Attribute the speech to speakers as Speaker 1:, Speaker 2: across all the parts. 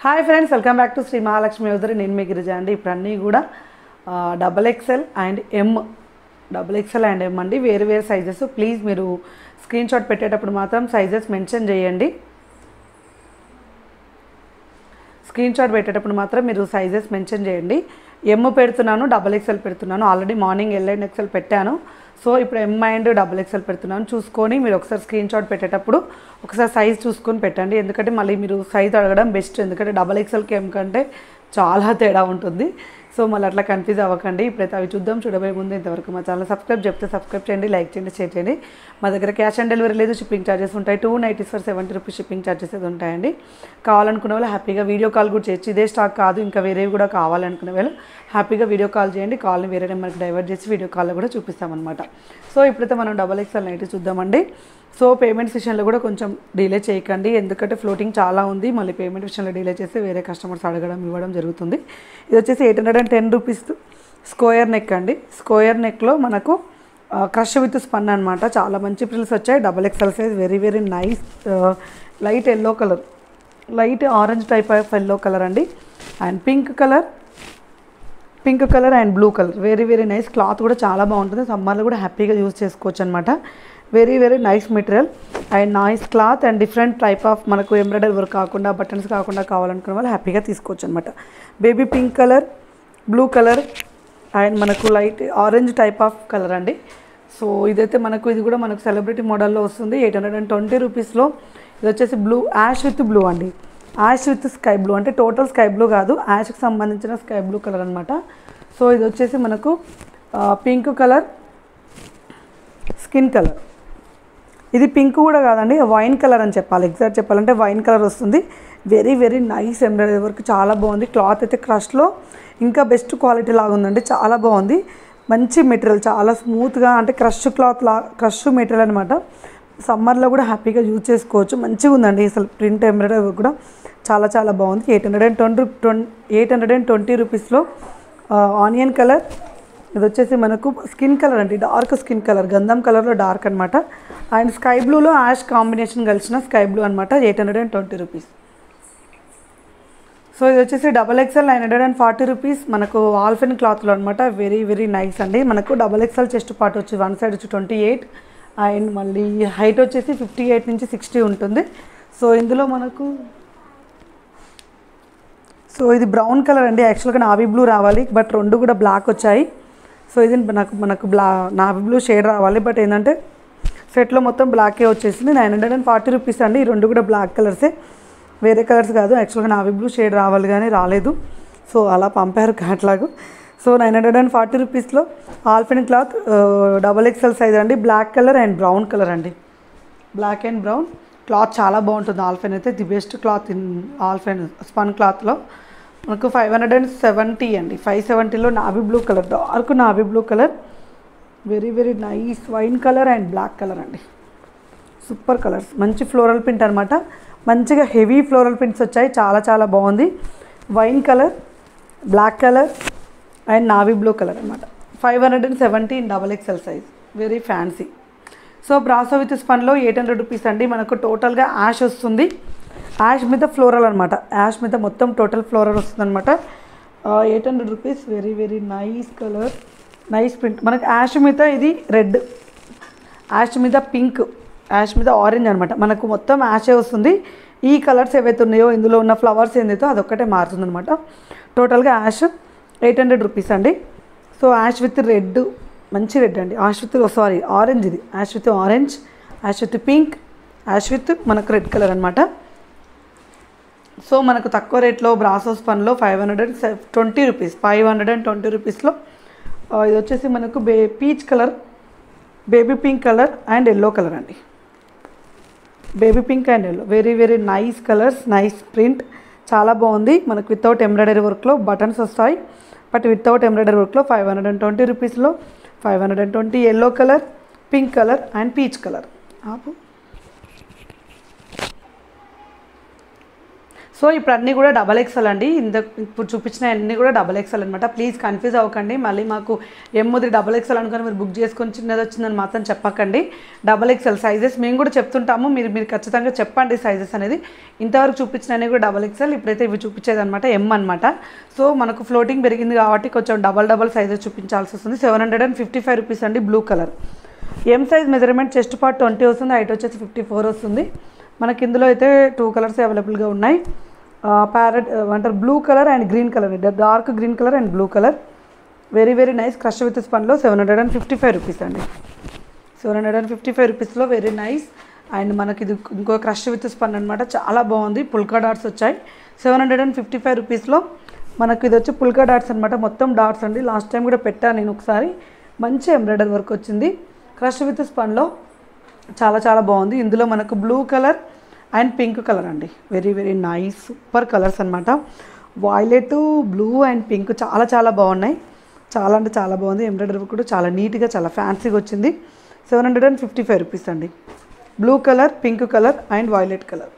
Speaker 1: hi friends welcome back to Sri Mahalakshmi యోధరి నేను మీ గిరిజ అండి ఇప్పుడు అన్నీ కూడా double XL and M double XL and M అండి వేరు వేరు సైజెస్ ప్లీజ్ మీరు స్క్రీన్ షాట్ పెట్టేటప్పుడు మాత్రం సైజెస్ మెన్షన్ చేయండి స్క్రీన్ షాట్ పెట్టేటప్పుడు మాత్రం మీరు సైజెస్ మెన్షన్ చేయండి ఎమ్ పెడుతున్నాను డబల్ ఎక్సెల్ పెడుతున్నాను already morning L and XL పెట్టాను సో ఇప్పుడు ఎమ్ అండ్ డబుల్ ఎక్సెల్ పెడుతున్నాను చూసుకొని మీరు ఒకసారి స్క్రీన్ షాట్ పెట్టేటప్పుడు ఒకసారి సైజ్ చూసుకొని పెట్టండి ఎందుకంటే మళ్ళీ మీరు సైజ్ అడగడం బెస్ట్ ఎందుకంటే డబల్ ఎక్సెల్కి ఎమ్ కంటే చాలా తేడా ఉంటుంది సో మళ్ళీ అట్లా కన్ఫ్యూజ్ అవ్వకండి ఇప్పుడైతే అవి చూద్దాం చూడబోయే ముందు ఇంతవరకు మా ఛానల్ సబ్స్క్రైబ్ చెప్తే సబ్స్క్రైబ్ చేయండి లైక్ చేయండి షేర్ చేయండి మా దగ్గర క్యాష్ ఆన్ డెలివరీ లేదు షిప్పింగ్ ఛార్జెస్ ఉంటాయి two nineties for seventy rupees shipping charges అయితే ఉంటాయండి కావాలనుకునే వాళ్ళు హ్యాపీగా వీడియో కాల్ కూడా చేయొచ్చు ఇదే స్టాక్ కాదు ఇంకా వేరేవి కూడా కావాలనుకునే వాళ్ళు హ్యాపీగా వీడియో కాల్ చేయండి కాల్ని వేరే నెంబర్కి డైవర్ట్ చేసి వీడియో కాల్లో కూడా చూపిస్తామన్నమాట సో ఇప్పుడైతే మనం డబల్ ఎక్స్ఎల్ నైట్ చూద్దామండి సో పేమెంట్స్ విషయంలో కూడా కొంచెం డిలే చేయకండి ఎందుకంటే ఫ్లోటింగ్ చాలా ఉంది మళ్ళీ పేమెంట్ విషయంలో డిలే చేస్తే వేరే కస్టమర్స్ అడగడం ఇవ్వడం జరుగుతుంది ఇది వచ్చేసి eight hundred and ten rupees square neck అండి స్క్వేర్ నెక్లో మనకు క్రష్ విత్ స్పన్ అనమాట చాలా మంచి ప్రిల్స్ వచ్చాయి double XL size very very nice light yellow colour light orange type of yellow colour అండి and pink colour pink colour and blue colour very very nice cloth కూడా చాలా బాగుంటుంది సమ్మర్లో కూడా హ్యాపీగా యూజ్ చేసుకోవచ్చు అనమాట very very nice material and nice cloth and different type of మనకు ఎంబ్రాయిడరీ వర్క్ కాకుండా బటన్స్ కాకుండా కావాలనుకున్న వాళ్ళు హ్యాపీగా తీసుకోవచ్చు అనమాట baby pink colour blue colour and మనకు light orange type of colour అండి సో ఇదైతే మనకు ఇది కూడా మనకు సెలబ్రిటీ మోడల్లో వస్తుంది ఎయిట్ హండ్రెడ్ అండ్ ట్వంటీ రూపీస్లో ఇది వచ్చేసి బ్లూ యాష్ విత్ బ్లూ అండి యాష్ విత్ స్కై బ్లూ అంటే టోటల్ స్కై బ్లూ కాదు యాష్కి సంబంధించిన స్కై బ్లూ కలర్ అనమాట సో ఇది వచ్చేసి మనకు పింక్ కలర్ స్కిన్ కలర్ ఇది పింక్ కూడా కాదండి వైన్ కలర్ అని చెప్పాలి ఎగ్జాక్ట్ చెప్పాలంటే వైన్ కలర్ వస్తుంది very very nice embroidery work చాలా బాగుంది క్లాత్ అయితే క్రష్లో ఇంకా బెస్ట్ క్వాలిటీ లాగా ఉందండి చాలా బాగుంది మంచి మెటీరియల్ చాలా స్మూత్గా అంటే క్రష్ క్లాత్ లా క్రష్ మెటీరియల్ అనమాట సమ్మర్లో కూడా హ్యాపీగా యూజ్ చేసుకోవచ్చు మంచిగా ఉందండి అసలు ప్రింట్ ఎంబ్రాయిడరీ వర్క్ కూడా చాలా చాలా బాగుంది eight hundred and twenty twenty eight hundred and twenty రూపీస్లో ఆనియన్ కలర్ ఇది వచ్చేసి మనకు స్కిన్ కలర్ అండి డార్క్ స్కిన్ కలర్ గంధం కలర్లో డార్క్ అనమాట అండ్ స్కై బ్లూలో యాష్ కాంబినేషన్ కలిసిన స్కై బ్లూ అనమాట eight hundred and twenty rupees so ఇది వచ్చేసి double XL nine hundred and forty rupees మనకు ఆల్ఫెన్ క్లాత్లో అనమాట వెరీ వెరీ నైస్ అండి మనకు డబల్ ఎక్స్ఎల్ చెస్ట్ పార్ట్ వచ్చి వన్ సైడ్ వచ్చి ట్వంటీ ఎయిట్ అండ్ మళ్ళీ హైట్ వచ్చేసి ఫిఫ్టీ ఎయిట్ నుంచి సిక్స్టీ ఉంటుంది సో ఇందులో మనకు సో ఇది బ్రౌన్ కలర్ అండి యాక్చువల్గా నావీ బ్లూ రావాలి బట్ రెండు కూడా బ్లాక్ వచ్చాయి సో ఇది నాకు మనకు బ్లా నావీ బ్లూ షేడ్ రావాలి బట్ ఏంటంటే సెట్లో మొత్తం బ్లాకే వచ్చేసింది nine hundred and forty rupees అండి ఈ రెండు కూడా బ్లాక్ కలర్సే వేరే కలర్స్ కాదు యాక్చువల్గా నావీ బ్లూ షేడ్ రావాలి కానీ రాలేదు సో అలా పంపారు catalogue so nine hundred and forty రూపీస్లో ఆల్ఫెన్ క్లాత్ డబల్ ఎక్స్ఎల్ సైజ్ అండి black colour and brown colour అండి బ్లాక్ అండ్ బ్రౌన్ క్లాత్ చాలా బాగుంటుంది ఆల్ఫెన్ అయితే ది బెస్ట్ క్లాత్ ఇన్ ఆల్ఫెన్ స్పన్ క్లాత్లో మనకు ఫైవ్ హండ్రెడ్ అండ్ సెవెంటీ అండి ఫైవ్ సెవెంటీలో navy blue colour dark navy blue colour very very nice wine colour and black colour అండి సూపర్ కలర్స్ మంచి ఫ్లోరల్ ప్రింట్ అనమాట మంచిగా హెవీ ఫ్లోరల్ ప్రింట్స్ వచ్చాయి చాలా చాలా బాగుంది wine colour black colour and navy blue colour అనమాట five hundred and seventy double XL size very fancy so బ్రాసో విత్ స్పన్లో ఎయిట్ హండ్రెడ్ రూపీస్ అండి మనకు టోటల్గా యాష్ వస్తుంది యాష్ మీద ఫ్లోరల్ అనమాట యాష్ మీద మొత్తం టోటల్ ఫ్లోరల్ వస్తుంది అనమాట eight hundred rupees very very nice colour nice print మనకు యాష్ మీద ఇది రెడ్ యాష్ మీద పింక్ యాష్ మీద ఆరెంజ్ అనమాట మనకు మొత్తం యాషే వస్తుంది ఈ కలర్స్ ఏవైతే ఉన్నాయో ఇందులో ఉన్న ఫ్లవర్స్ ఏదైతే అదొక్కటే మారుతుంది అనమాట టోటల్గా యాష్ ఎయిట్ హండ్రెడ్ రూపీస్ అండి సో యాష్ విత్ రెడ్ మంచి రెడ్ అండి యాష్ విత్ సారీ ఆరెంజ్ ఇది ash with orange ash with pink ash with మనకు రెడ్ కలర్ అనమాట సో మనకు తక్కువ రేట్లో బ్రాసోస్ పన్లో five hundred and twenty rupees five hundred and twenty రూపీస్లో ఇది వచ్చేసి మనకు బే peach colour baby pink colour and yellow colour అండి baby pink and yellow very very nice colours nice print చాలా బాగుంది మనకు వితౌట్ ఎంబ్రాయిడరీ వర్క్లో బటన్స్ వస్తాయి బట్ వితౌట్ ఎంబ్రాయిడరీ వర్క్లో ఫైవ్ హండ్రెడ్ అండ్ ట్వంటీ రూపీస్లో five hundred and twenty yellow colour pink colour and peach colour ఆపు so ఇప్పుడు అన్నీ కూడా డబల్ ఎక్సెల్ అండి ఇంత ఇప్పుడు చూపించిన అన్నీ కూడా డబల్ ఎక్సెల్ అనమాట ప్లీజ్ కన్ఫ్యూజ్ అవ్వకండి మళ్ళీ మాకు ఎమ్మది డబల్ ఎక్సెల్ అనుకుని మీరు బుక్ చేసుకొని చిన్నది వచ్చిందని మాత్రం చెప్పకండి డబల్ ఎక్సెల్ సైజెస్ మేము కూడా చెప్తుంటాము మీరు మీరు ఖచ్చితంగా చెప్పండి సైజెస్ అనేది ఇంతవరకు చూపించినవి కూడా డబల్ ఎక్సెల్ ఇప్పుడైతే ఇవి చూపించేది అనమాట ఎం అనమాట సో మనకు ఫ్లోటింగ్ పెరిగింది కాబట్టి కొంచెం డబల్ డబల్ సైజెస్ చూపించాల్సి వస్తుంది seven hundred and fifty five rupees అండి blue colour M size measurement chest part twenty వస్తుంది హైట్ వచ్చేసి ఫిఫ్టీ ఫోర్ వస్తుంది మనకి ఇందులో అయితే టూ కలర్స్ అవైలబుల్గా ఉన్నాయి ప్యారెట్ అంటారు blue colour and green colour dark green colour and blue colour very very nice crush with స్పన్లో seven hundred and fifty five rupees అండి seven hundred and fifty five రూపీస్లో వెరీ నైస్ అండ్ మనకి ఇది ఇంకో crush with spun అనమాట చాలా బాగుంది polka dots వచ్చాయి seven hundred and fifty five రూపీస్లో మనకి ఇది వచ్చి పుల్కా డాట్స్ అనమాట మొత్తం డాట్స్ అండి లాస్ట్ టైం కూడా పెట్టాను నేను ఒకసారి మంచి ఎంబ్రాయిడరీ వర్క్ వచ్చింది క్రష్ విత్ స్పన్లో చాలా చాలా బాగుంది ఇందులో మనకు blue colour and pink colour అండి very very nice super colours అనమాట వాయిలెట్ బ్లూ అండ్ పింక్ చాలా చాలా బాగున్నాయి చాలా అంటే చాలా బాగుంది ఎంబ్రాయిడరీ కూడా చాలా నీట్గా చాలా ఫ్యాన్సీగా వచ్చింది seven hundred and fifty five rupees అండి blue colour pink colour and violet colour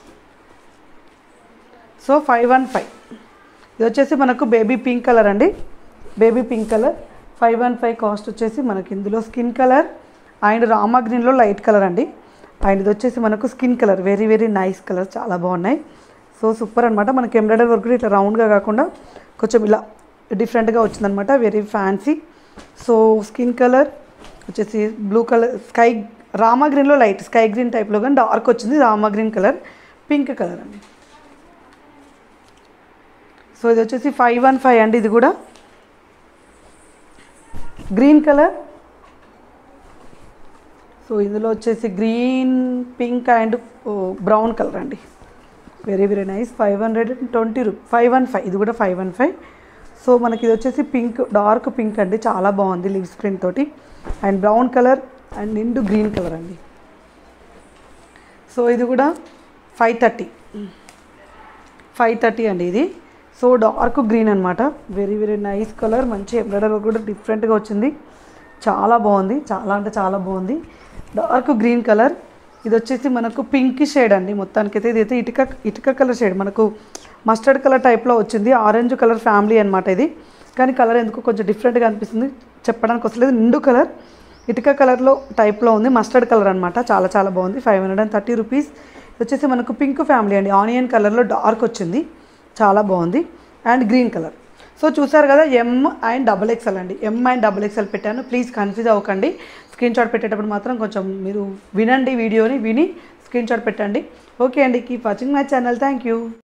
Speaker 1: so five one five ఇది వచ్చేసి మనకు బేబీ పింక్ కలర్ అండి baby pink colour five one five cost వచ్చేసి మనకి ఇందులో స్కిన్ కలర్ అండ్ రామా గ్రీన్లో లైట్ కలర్ అండి అండ్ ఇది వచ్చేసి మనకు skin colour very very nice colour చాలా బాగున్నాయి సో సూపర్ అనమాట మనకి ఎంబ్రాయిడరీ వర్క్ కూడా ఇట్లా రౌండ్గా కాకుండా కొంచెం ఇలా డిఫరెంట్గా వచ్చిందనమాట very fancy so skin colour వచ్చేసి బ్లూ కలర్ స్కై రామా గ్రీన్లో లైట్ స్కై గ్రీన్ టైప్లో కానీ డార్క్ వచ్చింది రామా గ్రీన్ కలర్ పింక్ కలర్ అండి సో ఇది వచ్చేసి ఫైవ్ వన్ ఫైవ్ అండి ఇది కూడా గ్రీన్ కలర్ సో ఇందులో వచ్చేసి green pink and brown colour అండి very very nice five hundred and twenty రూ ఫైవ్ వన్ ఫైవ్ ఇది కూడా ఫైవ్ వన్ ఫైవ్ సో మనకి ఇది వచ్చేసి పింక్ డార్క్ పింక్ అండి చాలా బాగుంది లివ్స్ ప్రింట్ తోటి అండ్ బ్రౌన్ కలర్ అండ్ నిండు గ్రీన్ కలర్ అండి సో ఇది కూడా ఫైవ్ థర్టీ ఫైవ్ థర్టీ అండి ఇది సో డార్క్ గ్రీన్ అనమాట వెరీ వెరీ నైస్ కలర్ మంచి ఎంబ్రాయిడరీ కూడా డిఫరెంట్గా వచ్చింది చాలా బాగుంది చాలా అంటే చాలా బాగుంది డార్క్ గ్రీన్ కలర్ ఇది వచ్చేసి మనకు పింక్ షేడ్ అండి మొత్తానికి అయితే ఇదైతే ఇటుక ఇటుక కలర్ షేడ్ మనకు మస్టర్డ్ కలర్ టైప్లో వచ్చింది ఆరెంజ్ కలర్ ఫ్యామిలీ అనమాట ఇది కానీ కలర్ ఎందుకు కొంచెం డిఫరెంట్గా అనిపిస్తుంది చెప్పడానికి వస్తలేదు నిండు కలర్ ఇటుక కలర్లో టైప్లో ఉంది మస్టర్డ్ కలర్ అనమాట చాలా చాలా బాగుంది five hundred and thirty rupees ఇది వచ్చేసి మనకు పింక్ ఫ్యామిలీ అండి ఆనియన్ కలర్లో డార్క్ వచ్చింది చాలా బాగుంది అండ్ గ్రీన్ కలర్ సో చూసారు కదా ఎం అండ్ డబుల్ ఎక్స్ఎల్ అండి ఎం అండ్ డబుల్ ఎక్స్ఎల్ పెట్టాను ప్లీజ్ కన్ఫ్యూజ్ అవ్వకండి స్క్రీన్ షాట్ పెట్టేటప్పుడు మాత్రం కొంచెం మీరు వినండి వీడియోని విని స్క్రీన్ షాట్ పెట్టండి ఓకే అండి keep watching my channel thank you